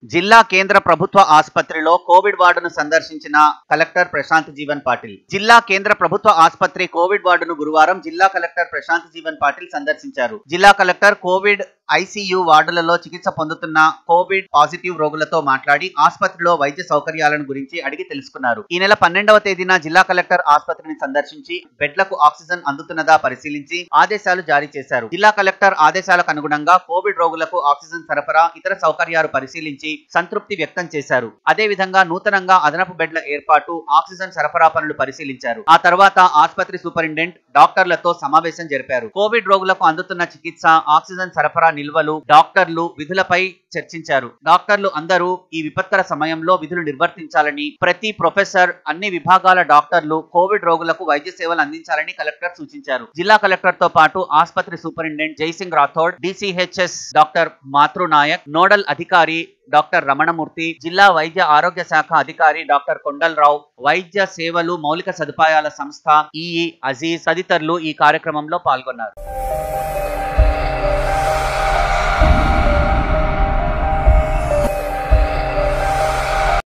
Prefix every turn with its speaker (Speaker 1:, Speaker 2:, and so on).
Speaker 1: జిల్లా కేంద్ర ప్రభుత్వ ఆసుపత్రిలో కోవిడ్ వార్డును సందర్శించిన కలెక్టర్ ప్రశాంత్ జీవన్ పాటిల్ జిల్లా కేంద్ర ప్రభుత్వ ఆసుపత్రి కోవిడ్ వార్డును గురువారం జిల్లా కలెక్టర్ ప్రశాంత్ జీవన్ పాటిల్ సందర్శించారు జిల్లా కలెక్టర్ కోవిడ్ ఐసీయూ వార్డులలో చికిత్స పొందుతున్న కోవిడ్ పాజిటివ్ రోగులతో మాట్లాడి ఆసుపత్రిలో వైద్య సౌకర్యాలను గురించి అడిగి తెలుసుకున్నారు ఈ నెల పన్నెండవ తేదీన జిల్లా కలెక్టర్ ఆసుపత్రిని సందర్శించి బెడ్లకు ఆక్సిజన్ అందుతున్నదా పరిశీలించి ఆదేశాలు జారీ చేశారు జిల్లా కలెక్టర్ ఆదేశాలకు అనుగుణంగా కోవిడ్ రోగులకు ఆక్సిజన్ సరఫరా ఇతర సౌకర్యాలు పరిశీలించి సంతృప్తి వ్యక్తం చేశారు అదే విధంగా నూతనంగా అదనపు బెడ్ల ఏర్పాటు ఆక్సిజన్ సరఫరా పనులు పరిశీలించారు ఆ తర్వాత ఆసుపత్రి సూపరింటెండెంట్ డాక్టర్లతో సమావేశం జరిపారు కోవిడ్ రోగులకు అందుతున్న చికిత్స ఆక్సిజన్ సరఫరా నిల్వలు డాక్టర్లు విధులపై చర్చించారు డాక్టర్లు అందరూ ఈ విపత్కర సమయంలో విధులు నిర్వర్తించాలని ప్రతి ప్రొఫెసర్ అన్ని విభాగాల డాక్టర్లు కోవిడ్ రోగులకు వైద్య సేవలు అందించాలని కలెక్టర్ సూచించారు జిల్లా కలెక్టర్ తో పాటు ఆసుపత్రి superintendent Jaisingh Rathod DCHS doctor Matrunayak nodal అధికారి డాక్టర్ రమణమూర్తి జిల్లా వైద్య ఆరోగ్య శాఖ అధికారి డాక్టర్ కొండలరావు వైద్య సేవలు మౌలిక సదుపాయాల సంస్థ ఈఈ అజీజ్ తదితరులు ఈ కార్యక్రమంలో పాల్గొన్నారు